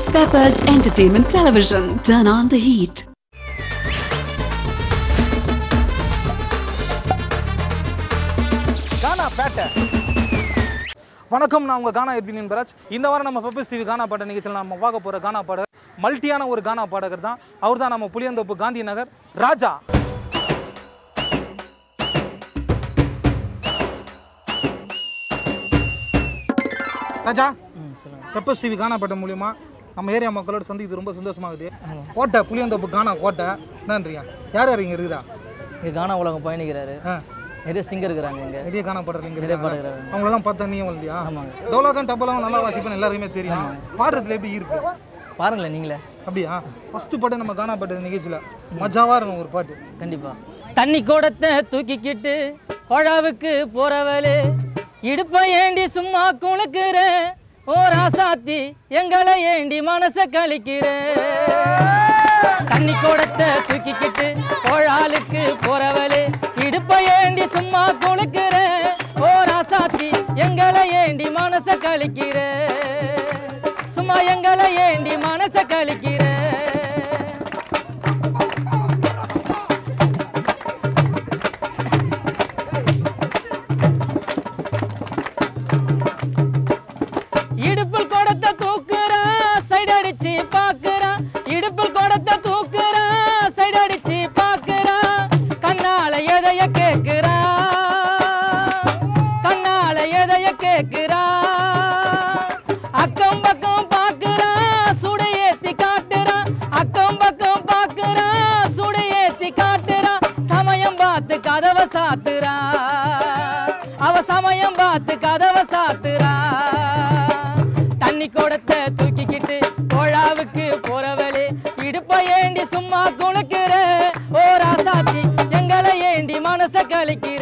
Peppers Entertainment Television. Turn on the heat. கானா பேட்டை வணக்கம் நான் உங்கள் கானா எர்தின் என்பராஜ் இந்த வாரம் நம்ம பெப்பர்ஸ் டிவி கானா பாட்ட நிகழ்ச்சியில் நம்ம பார்க்க போகிற கானா பாடகர் மல்டியான ஒரு கானா பாடகர் தான் அவர் தான் நம்ம புளியந்தோப்பு காந்தி நகர் ராஜா ராஜா பெப்பர்ஸ் டிவி கானா பாட்ட மூலியமா நம்ம ஏரியா மக்களோட சந்திக்கிறது ரொம்ப சந்தோஷமாகுது கோட்டை புளியந்தோப்பு கானா கோட்டை என்னன்றியா யார் யார் இங்கே இருக்குதா இங்கே கானா உலகம் பயணிக்கிறாரு ஆ நிறைய சிங்கர் இருக்கிறாங்க இங்கே நிறைய காண பாடுறீங்க நிறைய பாடுகிறாரு. அவங்களெல்லாம் பார்த்தா நீயும் இல்லையா ஆமாங்க. டோலாக்கம் டப்பலாம் நல்லா வாசிப்பேன் எல்லாருக்குமே தெரியும் பாடுறதுல எப்படி இருக்கு பாருங்களேன் நீங்களே அப்படியா ஃபர்ஸ்ட் பாட்டு நம்ம கானா பாட்டு நிகழ்ச்சியில் மஜாவா இருக்கும் ஒரு பாட்டு கண்டிப்பா தண்ணி கூடத்தை தூக்கிக்கிட்டு குழாவுக்கு போறவளே இடுப்பை ஏண்டி சும்மா குணுக்குற ஓ ராசாத்தி எங்களை ஏண்டி மனச கழிக்கிற தண்ணி கூடத்தை தூக்கிக்கிட்டு கோழாலுக்கு போறவளே இடுப்பை ஏண்டி சும்மா குணுக்குற ஓ ராசாத்தி எங்களை ஏண்டி மனச கழிக்கிற சும்மா எங்களை ஏண்டி மனச கழிக்கிற இடுப்பில் கொடத்தை தூக்குறா சைடு அடிச்சு பாக்குறா இடுப்பில் கொடத்தை தூக்குறா சைடு அடிச்சு பாக்குறா கண்ணால எதைய கேக்குறா கண்ணால எதைய கேக்குறா அக்கம் பக்கம் பாக்குறா சுட ஏத்தி காட்டுறா அக்கம் பக்கம் பாக்குறா சுட ஏத்தி காட்டுறா சமயம் பார்த்து கதவை சாத்துறா அவ சமயம் பார்த்து கதவை சாத்துறா தண்ணி குடத்தை தூக்கிக்கிட்டு கோழாவுக்கு போறவளே இடுப்பை ஏண்டி சும்மா குணுக்கிற ஓ ராசாத்தி எங்களை ஏண்டி மனச கழிக்கிற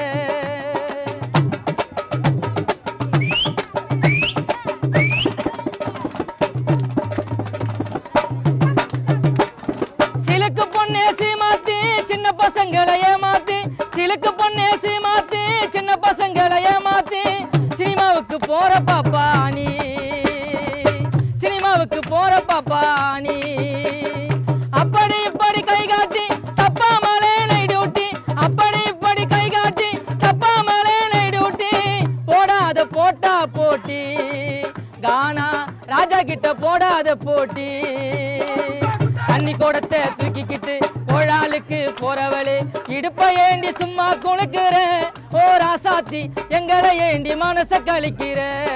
சிலுக்கு பொண்ணே சீமாத்தி சின்ன பசங்களை ஏமாத்தி சிலுக்கு பொண்ணே சீமாத்தி சின்ன பசங்களை ஏமாத்தி சினிமாவுக்கு போற பாப்பா நீ சினிமாவுக்கு போற பாப்பா நீ அப்படி இப்படி கை காட்டி தப்பா மலே டியூட்டி அப்படி இப்படி கை காட்டி தப்பா மலே டியூட்டி போடாத போட்டா போட்டி கானா ராஜா கிட்ட போடாத போட்டி தண்ணி கூடத்தை தூக்கிக்கிட்டு கோழாலுக்கு போறவளே இடுப்பை ஏண்டி சும்மா குணுக்குற ஓ ராசாத்தி எங்களை ஏண்டி மனச கழிக்கிற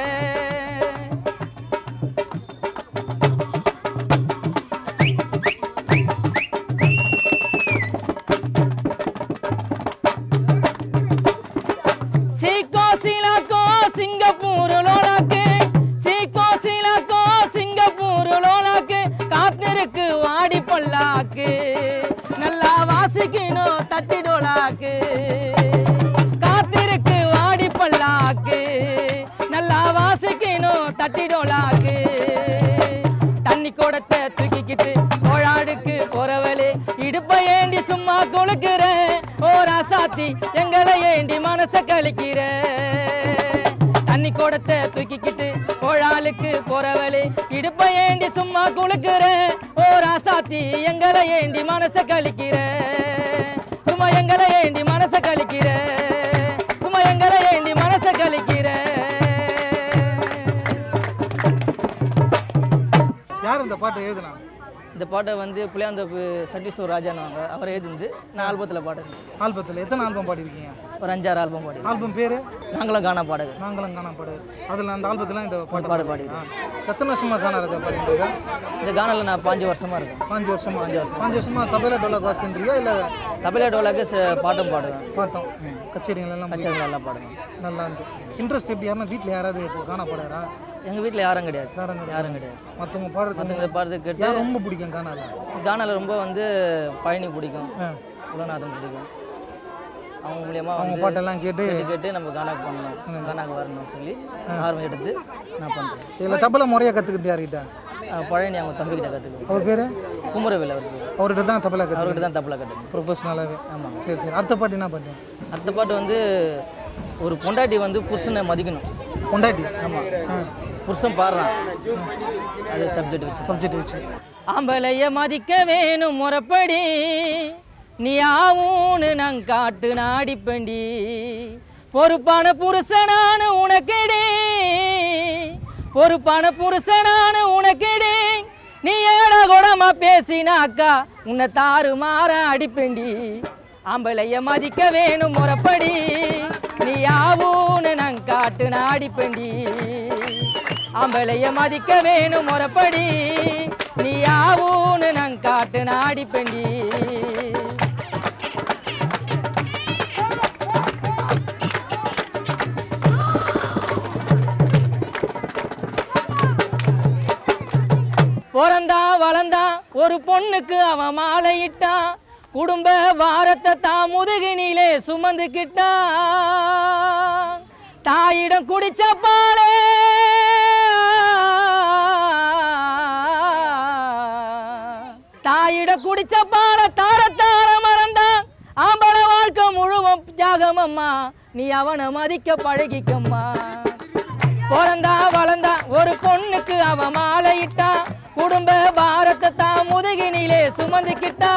சீக்கோ சீலாக்கோ சிங்கப்பூர் லோலாக்கு சீக்கோ சீலாக்கோ சிங்கப்பூர் லோலாக்கு காத்திருக்கு வாடி பல்லாக்கு நல்லா வாசிக்கணும் தட்டி டோலாக்கு காத்திருக்கு வாடி பல்லாக்கு நல்லா வாசிக்கணும் தட்டி டோலாக்கு தண்ணி கூடத்தை தூக்கிக்கிட்டு கோழாடுக்கு போறவளே இடுப்பை ஏண்டி சும்மா கொழுக்கிற ஓ ராசாத்தி எங்களை ஏண்டி மனச கழிக்கிற தண்ணி கூடத்தை தூக்கிக்கிட்டு கோழாலுக்கு போறவளே இடுப்பை ஏண்டி சும்மா குளுக்குற ஓ ராசாத்தி எங்களை ஏண்டி மனச கழிக்கிற சும்மா எங்களை ஏண்டி மனச கழிக்கிற சும்மா எங்களை ஏண்டி மனச கழிக்கிற யார் இந்த பாட்டு எழுதுனா இந்த பாட்டை வந்து புளியாந்தோப்பு சட்டீஸ்வர் ராஜான்னு அவர் எழுதிருந்து நான் ஆல்பத்தில் பாடுறேன் ஆல்பத்தில் எத்தனை ஆல்பம் பாடிருக்கீங்க ஒரு அஞ்சாறு ஆல்பம் பாடி ஆல்பம் பேரு நாங்களும் கானா பாடகர் நாங்களும் காணா பாடு அதில் அந்த ஆல்பத்தில் இந்த பாட்டு பாடு பாடிருக்கீங்க. எத்தனை வருஷமா காணா இருக்க பாடிட்டு இந்த கானால நான் பாஞ்சு வருஷமா இருக்கேன் பாஞ்சு வருஷமா பாஞ்சு வருஷம் பாஞ்சு வருஷமா தபேலா டோலா வாசிந்திரியா இல்லை தபேலா டோலாக்கு ச- பாட்டும் பாடுவேன் பாட்டோம் கச்சேரிகள் எல்லாம் போய் கச்சேரி நல்லா பாடுவேன் நல்லா இருந்து இன்ட்ரெஸ்ட் எப்படி யாருன்னா வீட்டில் யாராவது இப்போ காணா பாடுறா எங்கள் வீட்டில் யாரும் கிடையாது யாரும் கிடையாது. யாரும் கிடையாது மற்றவங்க பாடுறது மற்றவங்க பாடுறது கேட்டு யார் ரொம்ப பிடிக்கும் காணால கானால ரொம்ப வந்து பழனி பிடிக்கும் ஆ. குலநாதன் பிடிக்கும் அவங்க மூலியமா அவங்க வந்து பாட்டெல்லாம் கேட்டு கேட்டு கேட்டு நம்ம கானாக்கு பண்ணணும் கானாக்கு வரணும்னு சொல்லி ஆர்வம் எடுத்து நான் பண்ணுறேன் இதில் தபலை முறையாக கற்றுக்கிட்டு யார்கிட்ட பழனி அவங்க தம்பிக்கிட்ட கற்றுக்கணும் அவர் பேர் குமரவேல் அவருக்கு அவர்கிட்ட தான் தபலா கற்று அவர்கிட்ட தான் தப்பலா கட்டணும் ப்ரொஃபஷனலாகவே ஆமாங்க சரி சரி அடுத்த பாட்டு என்ன பண்ணேன் அடுத்த பாட்டு வந்து ஒரு பொண்டாட்டி வந்து புருஷனை மதிக்கணும் பொண்டாட்டி புருஷன் பாடுறான் அது சப்ஜெக்ட் வச்சு சப்ஜெக்ட் வச்சு ஆம்பளைய மதிக்க வேணும் முறைப்படி நீ ஆவுன்னு நான் காட்டு நாடிப்பண்டி பொறுப்பான புருஷனான உனக்கெடி பொறுப்பான புருஷனான உனக்கெடி நீ ஏட குடமா பேசினாக்கா உன்னை தாறு மாற அடிப்பேண்டி ஆம்பளைய மதிக்க வேணும் முறைப்படி நீ ஆவுன்னு நான் காட்டு நாடிப்பண்டி ஆம்பளைய மதிக்க வேணும் முறைப்படி நீ ஆவுன்னு நான் காட்டு நாடிப்பண்டி பிறந்தா வளர்ந்தா ஒரு பொண்ணுக்கு அவன் மாலையிட்டான் குடும்ப வாரத்தை தான் முதுகினிலே சுமந்துக்கிட்டான் தாயிடம் குடிச்ச பாலே தாயிடம் குடிச்ச பால தார தார மறந்தான் ஆம்பள வாழ்க்கை முழுவதும் தியாகமம்மா நீ அவனை மதிக்க பழகிக்கம்மா பிறந்தா வளர்ந்தா ஒரு பொண்ணுக்கு அவன் மாலையிட்டா குடும்ப பாரத்தை தான் முதுகினிலே சுமந்துக்கிட்டா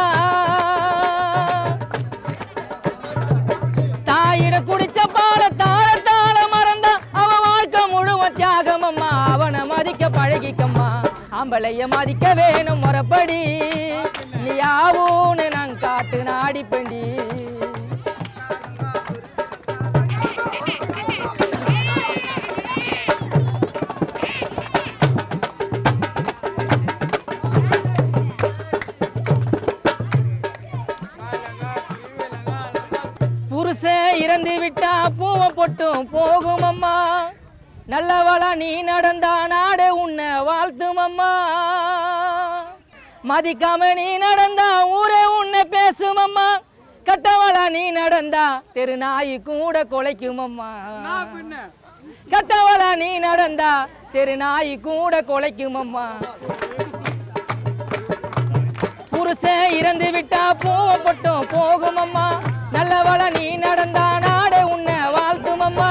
தாயிட குடிச்ச பால தார தார மறந்தா அவன் வாழ்க்கை முழுவதும் தியாகமம்மா அவனை மதிக்க பழகிக்கம்மா ஆம்பளைய மதிக்க வேணும் முறைப்படி நீ ஆவுன்னு நான் காட்டு நாடிப்பண்டி புருஷன் இறந்து விட்டா பூவம் பொட்டும் போகும் அம்மா நல்லவளா நீ நடந்தா நாடு உன்னை வாழ்த்தும் அம்மா மதிக்காம நீ நடந்தா ஊரே உன்னை பேசும் அம்மா கட்டவளா நீ நடந்தா தெரு நாய் கூட கொலைக்கும் அம்மா கட்டவளா நீ நடந்தா தெரு நாய் கூட கொலைக்கும் அம்மா புருஷன் இறந்து விட்டா பூவம் பொட்டும் போகும் அம்மா நல்லவள நீ நடந்தா நாடு உன்னை வாழ்த்தும் அம்மா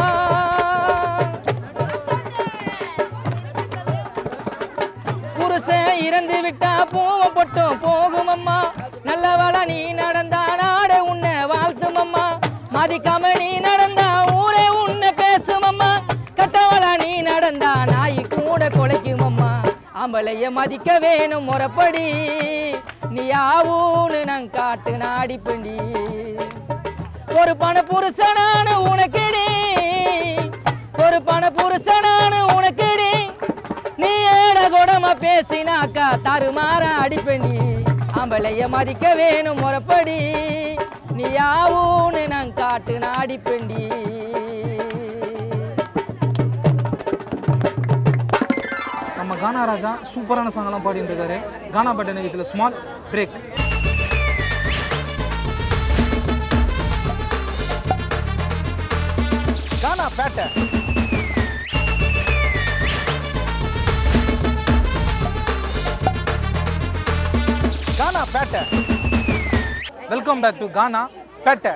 புருஷன் இறந்து விட்டா பூவம் பொட்டும் போகும் அம்மா நல்லவள நீ நடந்தா நாடு உன்னை வாழ்த்தும் அம்மா மதிக்காம நீ நடந்தா ஊரே உன்னை பேசும் அம்மா கட்டவள நீ நடந்தா நாய் கூட கொலைக்கும் அம்மா ஆம்பளைய மதிக்க வேணும் முறைப்படி நீ ஆவூன்னு நான் காட்டு நாடிப்பண்டி ஒரு பண புருஷனான உனக்கடி ஒரு பண புருஷனான உனக்கடி நீ ஏட குடமா பேசினாக்கா தருமாற அடிப்பண்டி ஆம்பளைய மதிக்க வேணும் முறைப்படி நீ ஆவூன்னு நான் காட்டு நாடிப்பண்டி நம்ம கானா ராஜா சூப்பரான சாங்கெல்லாம் பாடிட்டு இருக்காரு கானா பாட்ட நிகழ்ச்சியில் small break Gaana Pettai Gaana Pettai welcome back to Gaana Pettai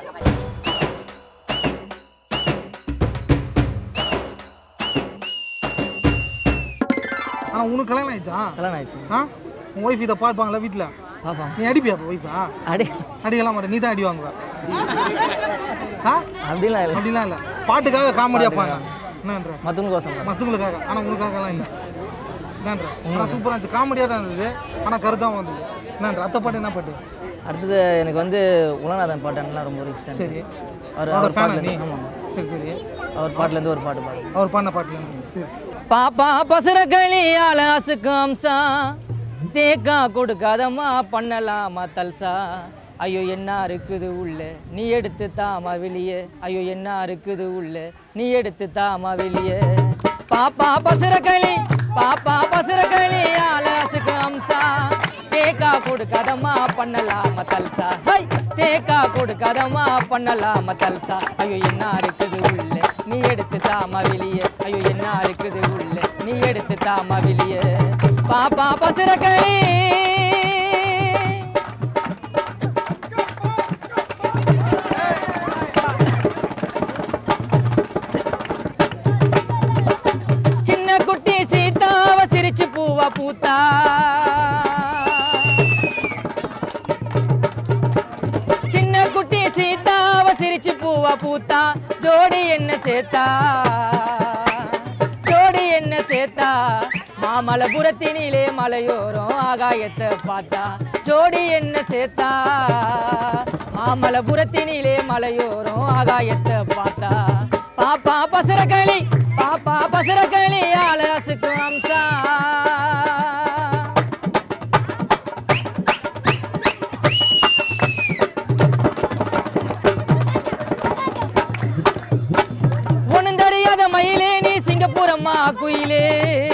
ஆனால் உனக்கு கல்யாணம் ஆயிடுச்சா கல்யாணம் ஆயிடுச்சு ஆ உன் ஒய்ஃப் இதை பார்ப்பாங்களா வீட்டில் பாப்பா நீ அடிப்பியா அப்போ ஒய்ஃபா அடி அடிக்கலாம் மாட்டேன் நீ தான் அடி வாங்குவ ஆ அப்படிலாம் இல்லை அப்படிலாம் இல்லை பாட்டுக்காக காமெடி வைப்பாங்க என்னன்ற மற்றவங்க கோசம் மற்றவங்களுக்காக ஆனால் உனக்காகலாம் இல்லை என்னன்ற ஆனால் சூப்பராக இருந்துச்சு காமெடியாக தான் இருந்தது ஆனால் கருத்தாக வந்தது என்னன்ற அத்தை பாட்டு என்ன பாட்டு அடுத்தது எனக்கு வந்து உலகநாதன் பாட்டுலாம் ரொம்ப ஒரு இஷ்டம் சரி அவர் அவரோட அவர் ஃபேனா பாட்டுல நீ ஆமாம் சரி சரி அவர் பாட்டுலேருந்து ஒரு பாட்டு பாடு அவர் பாடின பாட்டுல இருந்து சரி பாப்பா பசர களியால அசுக்கம்சா தேக்கா கொடுக்காதம்மா பண்ணலாமா தல்சா ஐயோ என்ன இருக்குது உள்ள நீ எடுத்து தாமா வெளியே ஐயோ என்ன இருக்குது உள்ள நீ எடுத்து தாமா வெளியே பாப்பா பசர களி பாப்பா பசர களியால அசுக்கம்சா தேக்கா கொடுக்காதம்மா பண்ணலாமா தல்சா ஹை தேக்கா கொடுக்காதம்மா பண்ணலாமா தல்சா ஐயோ என்ன இருக்குது உள்ள நீ எடுத்து தாமா வெளியே ஐயோ என்ன இருக்குது உள்ள நீ எடுத்து தாமா வெளியே பாப்பா பசுர களி பூவா பூத்தா சின்ன குட்டி சீதாவ சிரிச்சு பூவா பூத்தா ஜோடி என்ன சேர்த்தா ஜோடி என்ன சேர்த்தா மாமல்லபுரத்தினிலே மலையோரம் ஆகாயத்தை பார்த்தா ஜோடி என்ன சேர்த்தா மாமல்லபுரத்தினிலே மலையோரம் ஆகாயத்தை பார்த்தா பாப்பா பசரகளி பாப்பா பசரகளி ஆலசுக்கும் அம்சா ஒண்ணும் தெரியாத மயிலே நீ சிங்கப்பூர் அம்மா குயிலே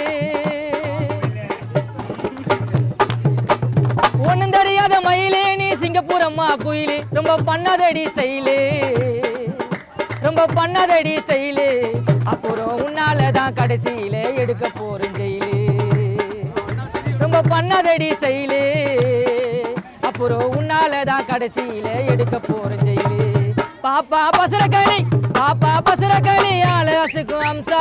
ஒண்ணும் தெரியாத மயிலே நீ சிங்கப்பூர் அம்மா குயிலே ரொம்ப பண்ணாதடி ஸ்டைலு ரொம்ப பண்ணாதடி ஸ்டைலு அப்புறம் உன்னால தான் கடைசியில எடுக்க போறேன் ஜெயிலு ரொம்ப பண்ணாதடி ஸ்டைலு அப்புறம் உன்னால தான் கடைசியில எடுக்க போறேன் ஜெயிலு பாப்பா பசரக்களி பாப்பா பசரக்களி ஆளு அசுக்கும் அம்சா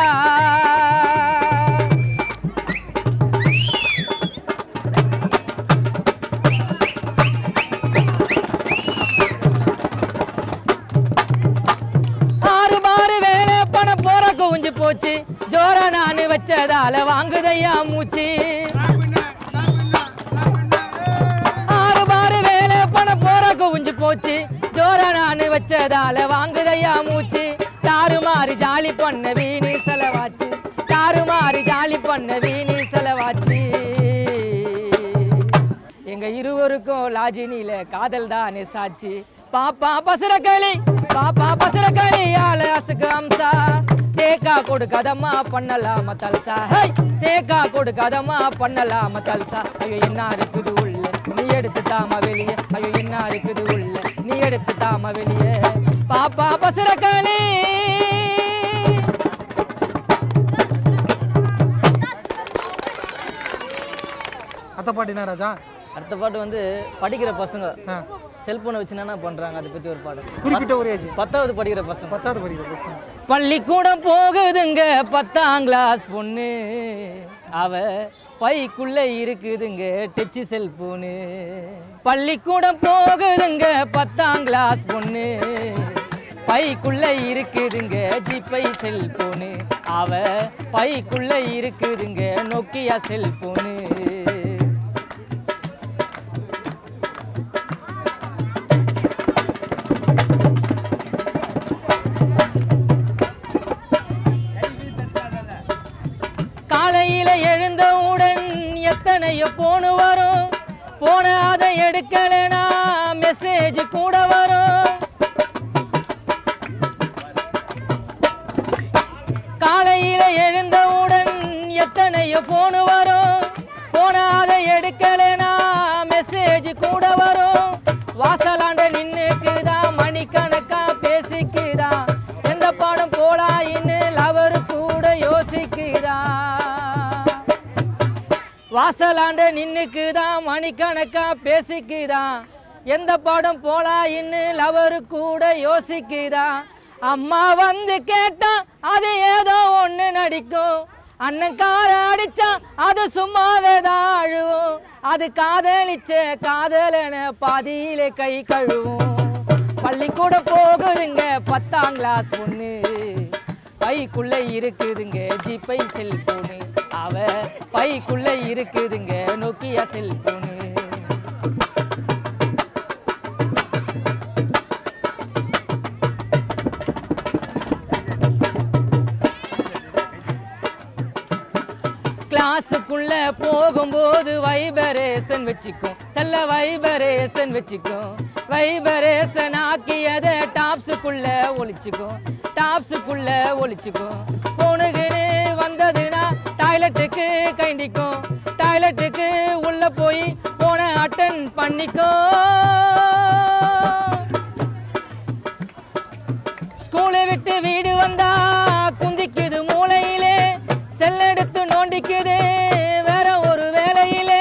ஆறு மாறு வேலை பணம் போற குவிஞ்சு போச்சு ஜோர நானு வச்சதால வாங்குதையா மூச்சு ஆறு பாரு வேலை பணம் போற குவிஞ்சு போச்சு ஜோர நானு வச்சதால வாங்குதையா மூச்சு தாறு மாறி ஜாலி பண்ண வீணி செலவாச்சு தாறு மாறி ஜாலி பண்ண வீணி செலவாச்சு எங்க இருவருக்கும் லாஜினில காதல் தானே சாட்சி பாப்பா பசரக்களி பாப்பா பசரக்களி ஆள அசுக்கு அம்சா தேக்கா கொடுக்காதம்மா பண்ணலாம தல்சா ஹை தேக்கா கொடுக்காதம்மா பண்ணலாம தல்சா ஐயோ என்ன இருக்குது உள்ள நீ எடுத்து தாம வெளிய ஐயோ என்ன இருக்குது உள்ள நீ எடுத்து தாம வெளிய பாப்பா பசரக்களி அத்தை பாட்டினா ராஜா அடுத்த பாட்டு வந்து படிக்கிற பசங்க ஆ. செல்போனை வச்சு என்ன பண்றாங்க அதை பத்தி ஒரு பாட்டு குறிப்பிட்ட ஒரு ஏஜ் பத்தாவது படிக்கிற பசங்க பத்தாவது படிக்கிற பசங்க பள்ளிக்கூடம் போகுதுங்க பத்தாம் கிளாஸ் பொண்ணு அவ பைக்குள்ள இருக்குதுங்க டச்சு செல்போனு பள்ளிக்கூடம் போகுதுங்க பத்தாம் கிளாஸ் பொண்ணு பைக்குள்ள இருக்குதுங்க ஜிபை செல்போனு அவ பைக்குள்ள இருக்குதுங்க நோக்கியா செல்போனு காலையில எழுந்தவுடன் எத்தனையோ போனு வரும் போன அதை எடுக்கலைனா மெசேஜ் கூட வரும் காலையில எழுந்தவுடன் எத்தனையோ போனு வரும் போன அதை எடுக்கலைனா மெசேஜ் கூட வரும் வாசலாண்ட நின்னுக்குதான் மணிக்கணக்கா பேசிக்குதா எந்த பாடம் போலாயின்னு லவர் கூட யோசிக்குதா வாசலாண்ட நின்னுக்குதான் மணிக்கணக்கா பேசிக்குதான் எந்த பாடம் போலாயின்னு லவர் கூட யோசிக்குதா அம்மா வந்து கேட்டா அது ஏதோ ஒண்ணு நடிக்கும் அண்ணன் கார அடிச்சா அது சும்மாவே தான் அழுவும் அது காதலிச்ச காதலன பாதியிலே கை கழுவும் பள்ளிக்கூடம் போகுதுங்க பத்தாம் கிளாஸ் பொண்ணு பைக்குள்ள இருக்குதுங்க ஜிபை செல்போனு அவ பைக்குள்ள இருக்குதுங்க நோக்கியா செல்போனு கிளாஸுக்குள்ள போகும்போது வைபரேசன் வச்சுக்கும் செல்ல வைபரேசன் வச்சுக்கும் வைபரேசன் ஆக்கியதை டாப்ஸுக்குள்ள ஒளிச்சுக்கும் டாப்ஸுக்குள்ள ஒளிச்சுக்கும் பொணுகுன்னு வந்ததுன்னா டாய்லெட்டுக்கு கைண்டிக்கும் டாய்லெட்டுக்கு உள்ள போய் போன அட்டன் பண்ணிக்கும் ஸ்கூலை விட்டு வீடு வந்தா குந்திக்குது மூளையிலே செல்லெடுத்து நோண்டிக்குது வேற ஒரு வேலையிலே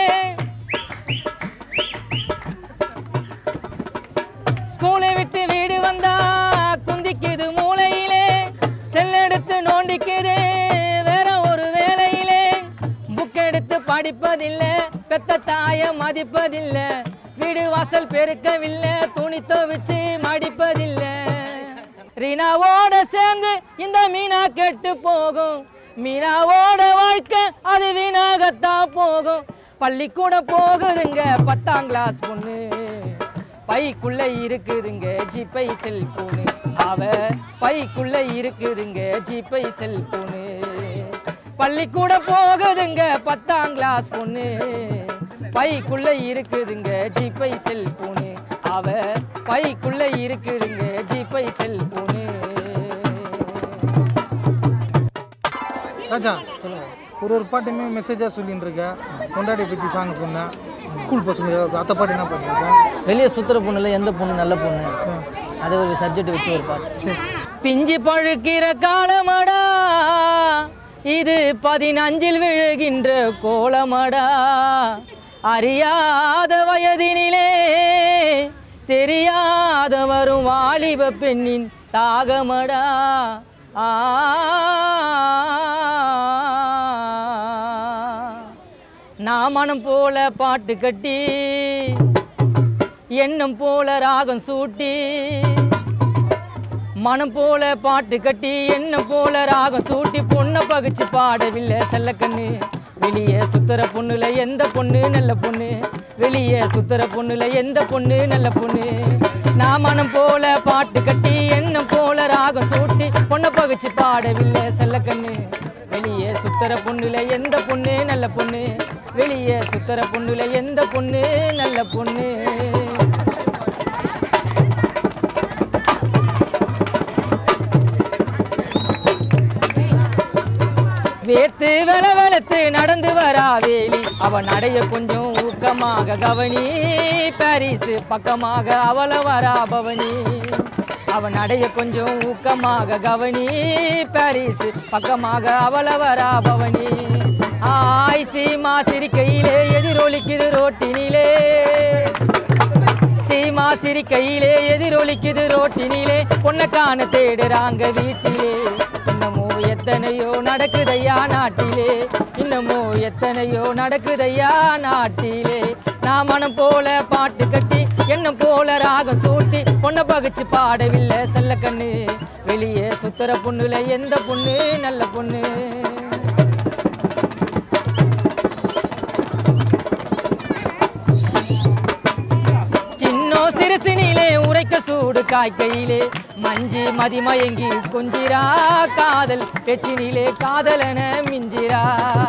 ஸ்கூலை விட்டு வீடு வந்தா குந்திக்குது மூளையிலே செல்லெடுத்து நோண்டிக்குது வேற ஒரு வேலையிலே புக் எடுத்து படிப்பதில்லை பெத்த தாய மதிப்பதில்லை வீடு வாசல் பெருக்கவில்லை துணி துவைச்சு மடிப்பதில்லை ரீனாவோட சேர்ந்து இந்த மீனா கெட்டு போகும் மீனாவோட வாழ்க்கை அது வீணாகத்தான் போகும் பள்ளிக்கூடம் போகுதுங்க பத்தாம் கிளாஸ் பொண்ணு பைக்குள்ள இருக்குதுங்க ஜிபை செல்போனு அவ பைக்குள்ள இருக்குதுங்க ஜிபை செல்போனு பள்ளிக்கூடம் போகுதுங்க பத்தாம் கிளாஸ் பொண்ணு பைக்குள்ள இருக்குதுங்க ஜிபை செல்போனு அவ பைக்குள்ள இருக்குதுங்க ஜிபை செல்போனு ராஜா சொல்லுங்க ஒரு ஒரு பாட்டுமே மெசேஜாக சொல்லிட்டு இருக்க கொண்டாடி பற்றி சாங் சொன்னேன் ஸ்கூல் பசங்க ஏதாவது அத்த பாட்டு என்ன பண்ணுறீங்க வெளியே சுத்துற பொண்ணுல எந்த பொண்ணு நல்ல பொண்ணு அது ஒரு சப்ஜெக்ட் வச்சு ஒரு பாட்டு பிஞ்சு பழுக்கிற காலமடா இது பதினஞ்சில் விழுகின்ற கோலமடா அறியாத வயதினிலே தெரியாத வரும் வாலிப பெண்ணின் தாகமடா ஆ நான் மனம் போல பாட்டு கட்டி எண்ணம் போல ராகம் சூட்டி மனம் போல பாட்டு கட்டி எண்ணம் போல ராகம் சூட்டி பொண்ணை பகிச்சு பாடவில்லை செல்லக்கண்ணு வெளியே சுத்துற பொண்ணுல எந்த பொண்ணு நல்ல பொண்ணு வெளியே சுத்துற பொண்ணுல எந்த பொண்ணு நல்ல பொண்ணு நான் மனம் போல பாட்டு கட்டி எண்ணம் போல ராகம் சூட்டி பொண்ணை பகிச்சு பாடவில்லை செல்லக்கண்ணு வெளியே சுத்துற பொண்ணுல எந்த பொண்ணு நல்ல பொண்ணு வெளியே சுத்துற பொண்ணுல எந்த பொண்ணு நல்ல பொண்ணு வேத்து வெல வெளுத்து நடந்து வரா வேலி அவ நடைய கொஞ்சம் ஊக்கமாக கவனி பாரிஸ் பக்கமாக அவள வரா பவனி அவ நடைய கொஞ்சம் ஊக்கமாக கவனி பாரிஸ் பக்கமாக அவள வரா பவனி ஆய் சீமா சிரிக்கையிலே எதிரொலிக்குது ரோட்டினிலே சீமா சிரிக்கையிலே எதிரொலிக்குது ரோட்டினிலே பொண்ணை காண தேடுறாங்க வீட்டிலே இன்னமோ எத்தனையோ நடக்குதையா நாட்டிலே இன்னமோ எத்தனையோ நடக்குதையா நாட்டிலே நான் மனம் போல பாட்டு கட்டி எண்ணம் போல ராகம் சூட்டி பொண்ணை பகிச்சு பாடவில்லை செல்ல கண்ணு வெளியே சுத்துற பொண்ணுல எந்த பொண்ணு நல்ல பொண்ணு சின்னோ சிறுசினிலே உரைக்க சூடு காய்க்கையிலே மஞ்சி மதிமயங்கி கொஞ்சிரா காதல் பேச்சினிலே காதலன மிஞ்சிரா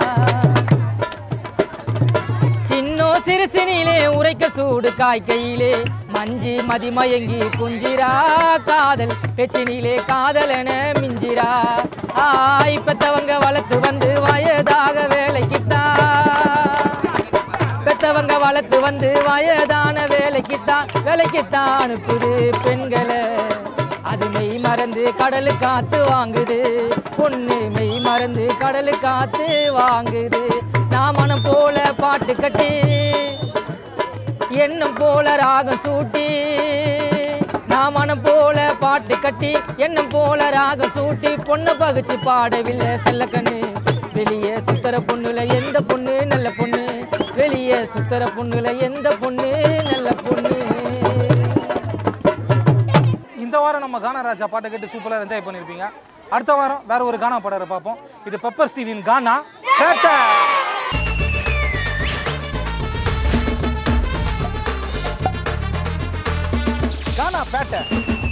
சின்னோ சிறுசினிலே உரைக்க சூடு காய்க்கையிலே மஞ்சி மதிமயங்கி குஞ்சிரா காதல் பேச்சினிலே காதலன மிஞ்சிரா ஆய் பெத்தவங்க வளர்த்து வந்து வயதாக வேலைக்குத்தான் பெத்தவங்க வளர்த்து வந்து வயதான வேலைக்குத்தான் வேலைக்குத்தான் அனுப்புது பெண்களை அது மெய் மறந்து கடலு காத்து வாங்குது பொண்ணு மெய் மறந்து கடலு காத்து வாங்குது நான் மனம் போல பாட்டு கட்டி எண்ணம் போல ராகம் சூட்டி நான் மனம் போல பாட்டு கட்டி எண்ணம் போல ராகம் சூட்டி பொண்ணை பகிச்சு பாடவில்லை செல்லக்கண்ணு வெளியே சுத்தர பொண்ணுல எந்த பொண்ணு நல்ல பொண்ணு வெளியே சுத்தர பொண்ணுல எந்த பொண்ணு நல்ல பொண்ணு இந்த வாரம் நம்ம கானா ராஜா பாட்டை கேட்டு சூப்பராக என்ஜாய் பண்ணியிருப்பீங்க அடுத்த வாரம் வேற ஒரு கானா பாடரை பார்ப்போம் இது பெப்பர் ஸ்டீவின் கானா பேட்டை கானா பேட்டை